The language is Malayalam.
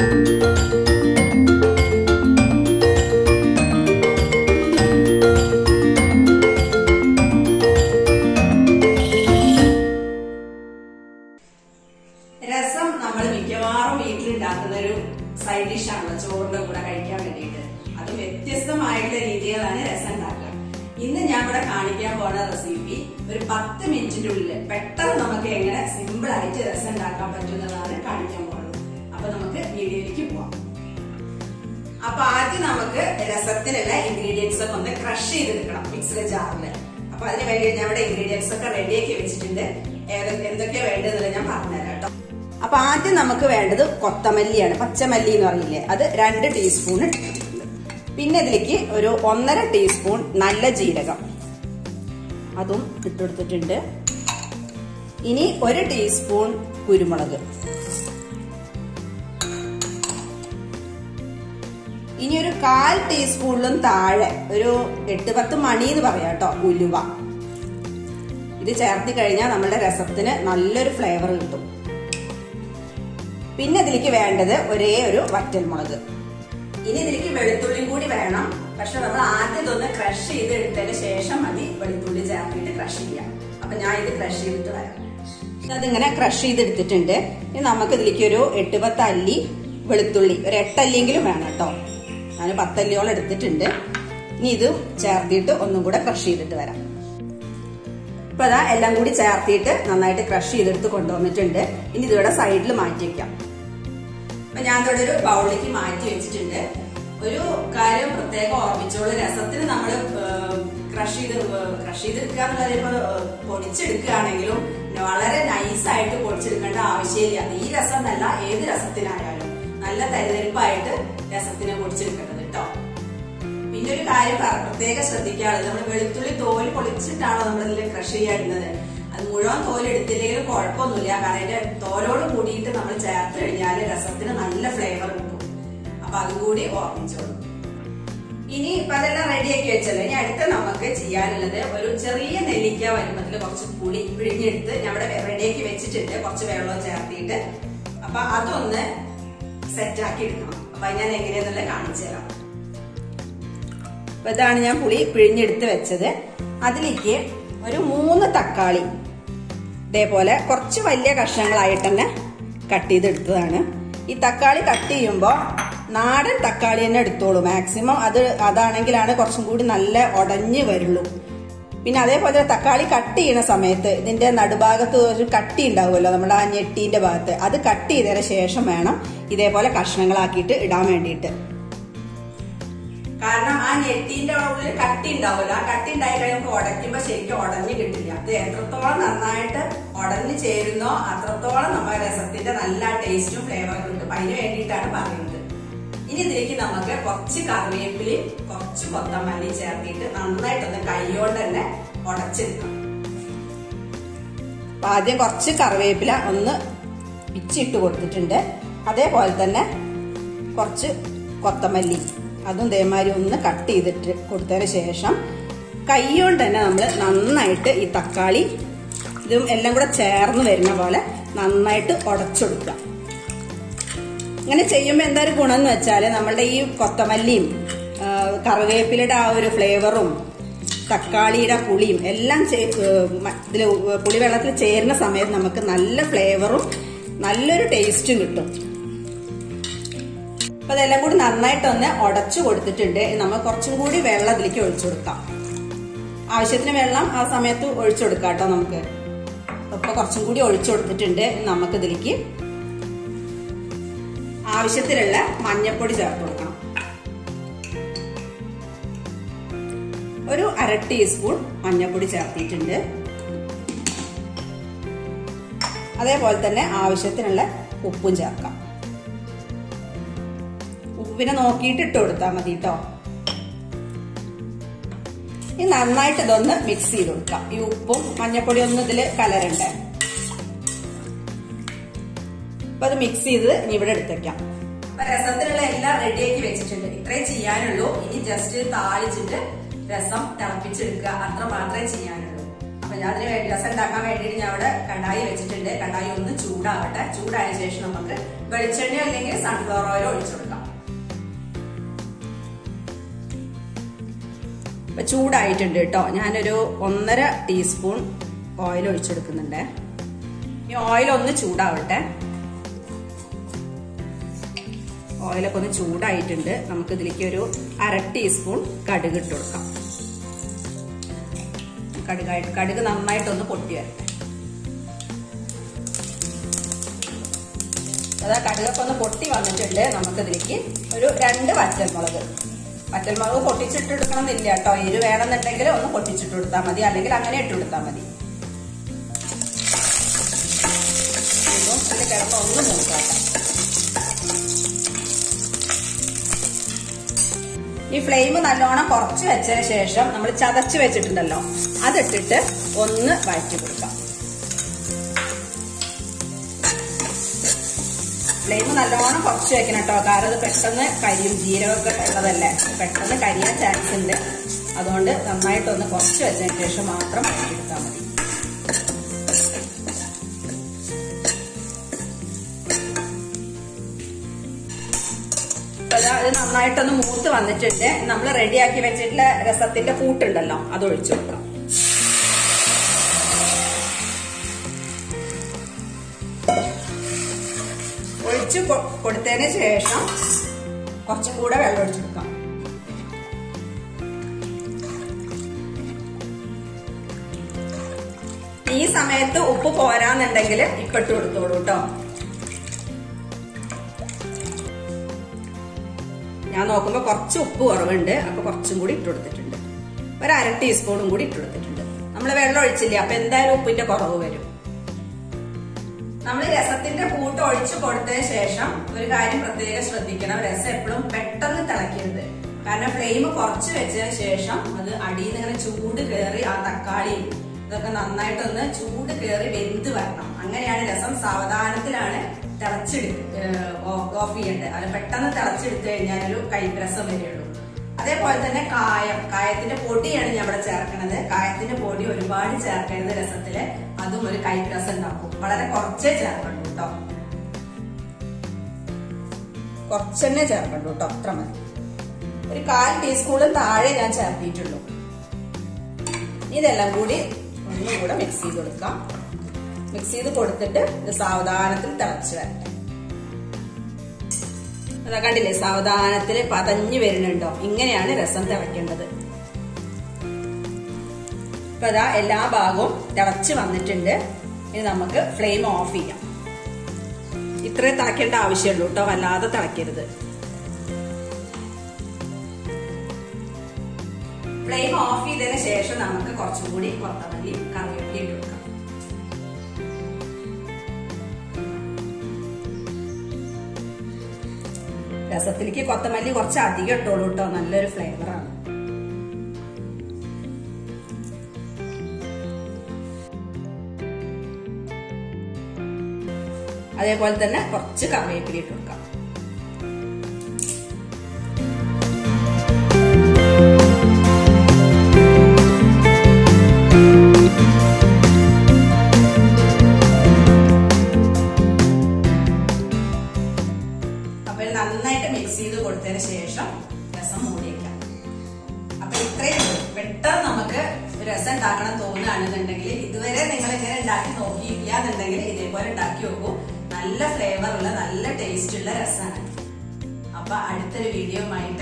രസം നമ്മൾ മിക്കവാറും വീട്ടിലുണ്ടാക്കുന്ന ഒരു സൈഡ് ഡിഷാണല്ലോ ചോറിന്റെ കൂടെ കഴിക്കാൻ വേണ്ടിയിട്ട് അത് വ്യത്യസ്തമായിട്ടുള്ള രീതികളാണ് രസം ഉണ്ടാക്കുക ഇന്ന് ഞാൻ ഇവിടെ കാണിക്കാൻ പോണ റെസിപ്പി ഒരു പത്ത് മിനിറ്റിന്റെ ഉള്ളിൽ പെട്ടെന്ന് നമുക്ക് എങ്ങനെ സിമ്പിൾ ആയിട്ട് രസം ഉണ്ടാക്കാൻ പറ്റുന്നതാണ് കാണിക്കാൻ പോകുന്നത് അപ്പൊ നമുക്ക് വീഡിയോയിലേക്ക് പോവാം അപ്പൊ ആദ്യം നമുക്ക് രസത്തിനുള്ള ഇൻഗ്രീഡിയൻസ് ഒക്കെ ഒന്ന് ക്രഷ് ചെയ്തെടുക്കണം മിക്സിയുടെ ജാറിൽ അപ്പൊ അതിന് വേണ്ടി ഞാൻ ഇവിടെ ഇൻഗ്രീഡിയൻസ് ഒക്കെ റെഡിയാക്കി വെച്ചിട്ടുണ്ട് ഏതൊക്കെ എന്തൊക്കെയാ വേണ്ടതെന്ന് ഞാൻ പറഞ്ഞുതരാം കേട്ടോ അപ്പൊ ആദ്യം നമുക്ക് വേണ്ടത് കൊത്തമല്ലിയാണ് പച്ചമല്ലി എന്ന് പറയില്ലേ അത് രണ്ട് ടീസ്പൂൺ ഇട്ടിട്ടുണ്ട് പിന്നെ ഇതിലേക്ക് ഒരു ഒന്നര ടീസ്പൂൺ നല്ല ജീരകം അതും ഇട്ടെടുത്തിട്ടുണ്ട് ഇനി ഒരു ടീസ്പൂൺ കുരുമുളക് ഇനി ഒരു കാൽ ടീസ്പൂണിലും താഴെ ഒരു എട്ട് പത്ത് മണി എന്ന് പറയാം കേട്ടോ ഉലുവ ഇത് ചേർത്തി കഴിഞ്ഞാൽ നമ്മുടെ രസത്തിന് നല്ലൊരു ഫ്ലേവർ കിട്ടും പിന്നെ ഇതിലേക്ക് വേണ്ടത് ഒരേ ഒരു വറ്റൽമുളക് ഇനി ഇതിലേക്ക് വെളുത്തുള്ളിയും കൂടി വേണം പക്ഷെ നമ്മൾ ആദ്യം ഇതൊന്ന് ക്രഷ് ചെയ്ത് എടുത്തതിന് ശേഷം മതി വെളുത്തുള്ളി ചേർത്തിട്ട് ക്രഷ് ചെയ്യാം അപ്പൊ ഞാൻ ഇത് ക്രഷ് ചെയ്തിട്ട് വരാം അതിങ്ങനെ ക്രഷ് ചെയ്തെടുത്തിട്ടുണ്ട് ഇനി നമുക്ക് ഇതിലേക്ക് ഒരു എട്ട് പത്ത് അല്ലി വെളുത്തുള്ളി ഒരു എട്ടല്ലിയെങ്കിലും വേണം കേട്ടോ ഞാൻ പത്തല്ലിയോളം എടുത്തിട്ടുണ്ട് ഇനി ഇത് ചേർത്തിട്ട് ഒന്നും കൂടെ ക്രഷ് ചെയ്തിട്ട് വരാം ഇപ്പൊ അതാ എല്ലാം കൂടി ചേർത്തിട്ട് നന്നായിട്ട് ക്രഷ് ചെയ്തെടുത്ത് കൊണ്ടുവന്നിട്ടുണ്ട് ഇനി ഇതിവിടെ സൈഡിൽ മാറ്റി വെക്കാം അപ്പൊ ഞാൻ ഇവിടെ ഒരു ബൗളിലേക്ക് മാറ്റി വെച്ചിട്ടുണ്ട് ഒരു കാര്യം പ്രത്യേകം ഓർമ്മിച്ചോളൂ രസത്തിന് നമ്മൾ ക്രഷ് ചെയ്ത് ക്രഷ് ചെയ്തെടുക്കുക എന്നുള്ളത് ഇപ്പൊ പൊടിച്ചെടുക്കുകയാണെങ്കിലും വളരെ നൈസായിട്ട് പൊടിച്ചെടുക്കേണ്ട ആവശ്യമില്ല ഈ രസം എന്നല്ല ഏത് രസത്തിനായാലും നല്ല തരിതരിപ്പായിട്ട് രസത്തിനെ പൊടിച്ചെടുക്കേണ്ടത് കേട്ടോ പിന്നെ ഒരു കാര്യം പ്രത്യേകം ശ്രദ്ധിക്കാറുള്ളത് നമ്മൾ വെളുത്തുള്ളി തോല് പൊളിച്ചിട്ടാണോ നമ്മൾ ഇതിൽ ക്രഷ് ചെയ്യാറുള്ളത് അത് മുഴുവൻ തോല് എടുത്തില്ലെങ്കിലും കുഴപ്പമൊന്നുമില്ല കാരണം അതിന്റെ തോലോട് കൂടിയിട്ട് നമ്മൾ ചേർത്ത് കഴിഞ്ഞാൽ രസത്തിന് നല്ല ഫ്ലേവർ കിട്ടും അപ്പൊ അതും കൂടി ഓർമ്മിച്ചോളൂ ഇനി ഇപ്പൊ അതെല്ലാം റെഡിയാക്കി വെച്ചല്ലോ ഇനി അടുത്ത നമുക്ക് ചെയ്യാനുള്ളത് ഒരു ചെറിയ നെല്ലിക്ക വരുമ്പത്തിൽ കുറച്ച് പുളി പിഴിഞ്ഞെടുത്ത് നമ്മുടെ റെഡിയാക്കി വെച്ചിട്ടുണ്ട് കുറച്ച് വെള്ളം ചേർത്തിട്ട് അപ്പൊ അതൊന്ന് സെറ്റാക്കി എടുക്കണം അപ്പൊ ഞാൻ എങ്ങനെയാന്നുള്ളത് കാണിച്ചു തരാം അപ്പൊ ഇതാണ് ഞാൻ പുളി പിഴിഞ്ഞെടുത്ത് വെച്ചത് അതിലേക്ക് ഒരു മൂന്ന് തക്കാളി ഇതേപോലെ കുറച്ച് വലിയ കഷ്ണങ്ങളായിട്ട് തന്നെ കട്ട് ചെയ്തെടുത്തതാണ് ഈ തക്കാളി കട്ട് ചെയ്യുമ്പോൾ നാടൻ തക്കാളി തന്നെ എടുത്തോളൂ മാക്സിമം അത് അതാണെങ്കിലാണ് കുറച്ചും കൂടി നല്ല ഉടഞ്ഞ് വരുള്ളൂ പിന്നെ അതേപോലെ തക്കാളി കട്ട് ചെയ്യുന്ന സമയത്ത് ഇതിന്റെ നടുഭാഗത്ത് ഒരു കട്ടി ഉണ്ടാവുമല്ലോ നമ്മുടെ ആ ഞെട്ടീന്റെ ഭാഗത്ത് അത് കട്ട് ചെയ്തതിന് ശേഷം വേണം ഇതേപോലെ കഷ്ണങ്ങളാക്കിയിട്ട് ഇടാൻ വേണ്ടിയിട്ട് കാരണം ആ നെറ്റിന്റെ ഉള്ളിൽ കട്ടി ഉണ്ടാവുമല്ലോ ആ കട്ടി ഉണ്ടായി കഴിയുമ്പോൾ ഉടയ്ക്കുമ്പോ ശരിക്കും ഉടഞ്ഞു കിട്ടില്ല അത് എത്രത്തോളം നന്നായിട്ട് ഉടഞ്ഞു ചേരുന്നോ അത്രത്തോളം നമ്മുടെ രസത്തിന്റെ നല്ല ടേസ്റ്റും ഫ്ലേവറും കിട്ടും അതിന് വേണ്ടിയിട്ടാണ് പറയുന്നത് ഇനി ഇതിലേക്ക് നമുക്ക് കുറച്ച് കറിവേപ്പിലയും കുറച്ച് കൊത്തമല്ലി ചേർത്തിട്ട് നന്നായിട്ടൊന്ന് കൈകൊണ്ട് തന്നെ ഉടച്ചെടുക്കണം അപ്പൊ ആദ്യം കുറച്ച് കറിവേപ്പില ഒന്ന് പിച്ചിട്ട് കൊടുത്തിട്ടുണ്ട് അതേപോലെ തന്നെ കുറച്ച് കൊത്തമല്ലി അതും ഇതേമാതിരി ഒന്ന് കട്ട് ചെയ്തിട്ട് കൊടുത്തതിന് ശേഷം കൈകൊണ്ട് തന്നെ നമ്മൾ നന്നായിട്ട് ഈ തക്കാളി ഇതും എല്ലാം കൂടെ ചേർന്ന് വരുന്ന പോലെ നന്നായിട്ട് ഉടച്ചെടുക്കുക ഇങ്ങനെ ചെയ്യുമ്പോൾ എന്താ ഒരു ഗുണം എന്ന് വെച്ചാൽ നമ്മളുടെ ഈ കൊത്തമല്ലിയും കറിവേപ്പിലയുടെ ആ ഒരു ഫ്ലേവറും തക്കാളിയുടെ പുളിയും എല്ലാം ഇതിൽ പുളിവെള്ളത്തിൽ ചേരുന്ന സമയത്ത് നമുക്ക് നല്ല ഫ്ലേവറും നല്ലൊരു ടേസ്റ്റും കിട്ടും അപ്പൊ അതെല്ലാം കൂടി നന്നായിട്ടൊന്ന് ഉടച്ചു കൊടുത്തിട്ടുണ്ട് നമ്മൾ കുറച്ചും കൂടി വെള്ളം ഇതിലേക്ക് ഒഴിച്ചു കൊടുക്കാം ആവശ്യത്തിന് വെള്ളം ആ സമയത്ത് ഒഴിച്ചു കൊടുക്കാം കേട്ടോ നമുക്ക് അപ്പൊ കുറച്ചും കൂടി ഒഴിച്ചു കൊടുത്തിട്ടുണ്ട് നമുക്ക് ഇതിലേക്ക് ആവശ്യത്തിനുള്ള മഞ്ഞപ്പൊടി ചേർത്ത് കൊടുക്കണം ഒരു അര ടീസ്പൂൺ മഞ്ഞപ്പൊടി ചേർത്തിട്ടുണ്ട് അതേപോലെ തന്നെ ആവശ്യത്തിനുള്ള ഉപ്പും ചേർക്കാം ഉപ്പിനെ നോക്കിയിട്ട് ഇട്ട് കൊടുത്താൽ മതി കേട്ടോ ഇനി നന്നായിട്ട് ഇതൊന്ന് മിക്സ് ചെയ്ത് കൊടുക്കാം ഈ ഉപ്പും മഞ്ഞപ്പൊടി ഒന്നും ഇതിൽ കലരണ്ടേ അപ്പൊ അത് മിക്സ് ചെയ്ത് ഇനി ഇവിടെ എടുത്തേക്കാം അപ്പൊ രസത്തിനുള്ള എല്ലാം റെഡിയാക്കി വെച്ചിട്ടുണ്ട് ഇത്രയും ചെയ്യാനുള്ളൂ ഇനി ജസ്റ്റ് താളിച്ചിട്ട് രസം തിളപ്പിച്ചെടുക്കുക അത്ര മാത്രമേ ചെയ്യാനുള്ളൂ അപ്പൊ അപ്പൊ ഞാൻ അതിന് വേണ്ടി രസം ഉണ്ടാക്കാൻ വേണ്ടിയിട്ട് ഞാൻ അവിടെ കടായി വെച്ചിട്ടുണ്ട് കടായി ഒന്ന് ചൂടാവട്ടെ ചൂടായ ശേഷം നമുക്ക് വെളിച്ചെണ്ണയോ അല്ലെങ്കിൽ സൺഫ്ലവർ ഓയിലോ ഒഴിച്ചു കൊടുക്കാം ഇപ്പൊ ചൂടായിട്ടുണ്ട് കേട്ടോ ഞാനൊരു ഒന്നര ടീസ്പൂൺ ഓയിൽ ഒഴിച്ചു കൊടുക്കുന്നുണ്ട് ഈ ഓയിൽ ഒന്ന് ചൂടാവട്ടെ ഓയിലൊക്കെ ഒന്ന് ചൂടായിട്ടുണ്ട് നമുക്ക് ഇതിലേക്ക് ഒരു അര ടീസ്പൂൺ കടുക് ഇട്ട് കൊടുക്കാം കടുകായിട്ട് കടുക് നന്നായിട്ടൊന്ന് പൊട്ടി വരട്ടെ അതാ കടുകൊക്കെ ഒന്ന് പൊട്ടി വന്നിട്ടുണ്ട് നമുക്കിതിലേക്ക് ഒരു രണ്ട് വറ്റൽമുളക് വറ്റൽമുളക് പൊട്ടിച്ചിട്ട് എടുക്കണം എന്നില്ല കേട്ടോ എരി വേണമെന്നുണ്ടെങ്കിൽ ഒന്ന് പൊട്ടിച്ചിട്ട് കൊടുത്താൽ മതി അല്ലെങ്കിൽ അങ്ങനെ ഇട്ട് കൊടുത്താൽ മതി ഇതും അതിൽ കിടന്ന് ഒന്ന് മൂക്കാട്ടെ ഈ ഫ്ലെയിം നല്ലോണം കുറച്ച് വെച്ചതിന് ശേഷം നമ്മൾ ചതച്ച് വെച്ചിട്ടുണ്ടല്ലോ അതിട്ടിട്ട് ഒന്ന് വഴറ്റി കൊടുക്കാം ഫ്ലെയിം നല്ലോണം കുറച്ച് വെക്കണം കേട്ടോ കാരണം അത് പെട്ടെന്ന് കരിയും ജീരകമൊക്കെ ഉള്ളതല്ലേ പെട്ടെന്ന് കരിയാൻ ചാൻസ് ഉണ്ട് അതുകൊണ്ട് നന്നായിട്ടൊന്ന് കുറച്ച് വെച്ചതിന് ശേഷം മാത്രം വഴറ്റിയെടുത്താൽ മതി അത് നന്നായിട്ടൊന്ന് മൂത്ത് വന്നിട്ടുണ്ട് നമ്മൾ റെഡിയാക്കി വെച്ചിട്ടുള്ള രസത്തിന്റെ കൂട്ടുണ്ടല്ലോ അത് ഒഴിച്ചു കൊടുക്കാം ഒഴിച്ചു കൊടുത്തതിന് ശേഷം കുറച്ചും കൂടെ വെള്ളം ഒഴിച്ചു കൊടുക്കാം ഈ സമയത്ത് ഉപ്പ് പോരാന്നുണ്ടെങ്കിൽ ഇപ്പിട്ട് കൊടുത്തോളൂ കേട്ടോ ഞാൻ നോക്കുമ്പോൾ കുറച്ച് ഉപ്പ് കുറവുണ്ട് അപ്പൊ കുറച്ചും കൂടി ഇട്ട് കൊടുത്തിട്ടുണ്ട് ഒരു അര ടീസ്പൂണും കൂടി ഇട്ട് കൊടുത്തിട്ടുണ്ട് നമ്മൾ വെള്ളം ഒഴിച്ചില്ലേ അപ്പൊ എന്തായാലും ഉപ്പിന്റെ കുറവ് വരും നമ്മൾ രസത്തിന്റെ കൂട്ട് ഒഴിച്ചു കൊടുത്തതിന് ശേഷം ഒരു കാര്യം പ്രത്യേകം ശ്രദ്ധിക്കണം രസം എപ്പോഴും പെട്ടെന്ന് തിളക്കരുത് കാരണം ഫ്ലെയിം കുറച്ച് വെച്ചതിന് ശേഷം അത് അടിയിൽ നിന്ന് ഇങ്ങനെ ചൂട് കയറി ആ തക്കാളിയും ഇതൊക്കെ നന്നായിട്ടൊന്ന് ചൂട് കയറി വെന്ത് വരണം അങ്ങനെയാണ് രസം സാവധാനത്തിലാണ് തിളച്ചെടുത്ത് ഓഫ് ചെയ്യേണ്ടത് അത് പെട്ടെന്ന് തിളച്ചെടുത്തു കഴിഞ്ഞാൽ ഒരു കൈരസം വരികയുള്ളൂ അതേപോലെ തന്നെ കായം കായത്തിന്റെ പൊടിയാണ് ഞാൻ ഇവിടെ ചേർക്കുന്നത് കായത്തിന്റെ പൊടി ഒരുപാട് ചേർക്കരുത് രസത്തില് അതും ഒരു കൈരസം ഉണ്ടാക്കും വളരെ കുറച്ചേ ചേർക്കണ്ടു കേട്ടോ കുറച്ചെന്നെ ചേർക്കണ്ടു കേട്ടോ അത്ര മതി ഒരു കാൽ ടീസ്പൂണും താഴെ ഞാൻ ചേർത്തിട്ടുള്ളൂ ഇതെല്ലാം കൂടി ഒന്നും കൂടെ മിക്സ് ചെയ്ത് കൊടുക്കാം മിക്സ് ചെയ്ത് കൊടുത്തിട്ട് ഇത് സാവധാനത്തിൽ തിളച്ച് വരട്ടെ അതാ കണ്ടില്ലേ സാവധാനത്തിൽ പതഞ്ഞു വരുന്നുണ്ടോ ഇങ്ങനെയാണ് രസം തിളയ്ക്കേണ്ടത് ഇപ്പൊ അതാ എല്ലാ ഭാഗവും തിളച്ച് വന്നിട്ടുണ്ട് ഇനി നമുക്ക് ഫ്ലെയിം ഓഫ് ചെയ്യാം ഇത്രേ തിളയ്ക്കേണ്ട ആവശ്യമുള്ളൂ കേട്ടോ വല്ലാതെ തിളയ്ക്കരുത് ഫ്ലെയിം ഓഫ് ചെയ്തതിന് ശേഷം നമുക്ക് കുറച്ചും കൂടി കൊത്തമല്ലി കറിവേപ്പില ഇട്ട് കൊടുക്കാം രസത്തിലേക്ക് കൊത്തമല്ലി കുറച്ച് അധികം ഇട്ടോളൂ കേട്ടോ നല്ലൊരു ഫ്ലേവറാണ് അതേപോലെ തന്നെ കുറച്ച് കറിവേപ്പില ഇട്ട് കൊടുക്കാം അപ്പൊ നന്നായിട്ട് മിക്സ് ചെയ്ത് കൊടുത്തതിന് ശേഷം രസം മൂടി വെക്കാം അപ്പൊ ഇത്രയും പെട്ടെന്ന് നമുക്ക് രസം ഉണ്ടാക്കണം തോന്നുകയാണെന്നുണ്ടെങ്കിൽ ഇതുവരെ നിങ്ങൾ ഇങ്ങനെ ഉണ്ടാക്കി നോക്കിയില്ല എന്നുണ്ടെങ്കിൽ ഇതേപോലെ ഉണ്ടാക്കി നോക്കൂ നല്ല ഫ്ലേവർ ഉള്ള നല്ല ടേസ്റ്റ് ഉള്ള രസമാണ് അപ്പൊ അടുത്തൊരു വീഡിയോ ആയിട്ട്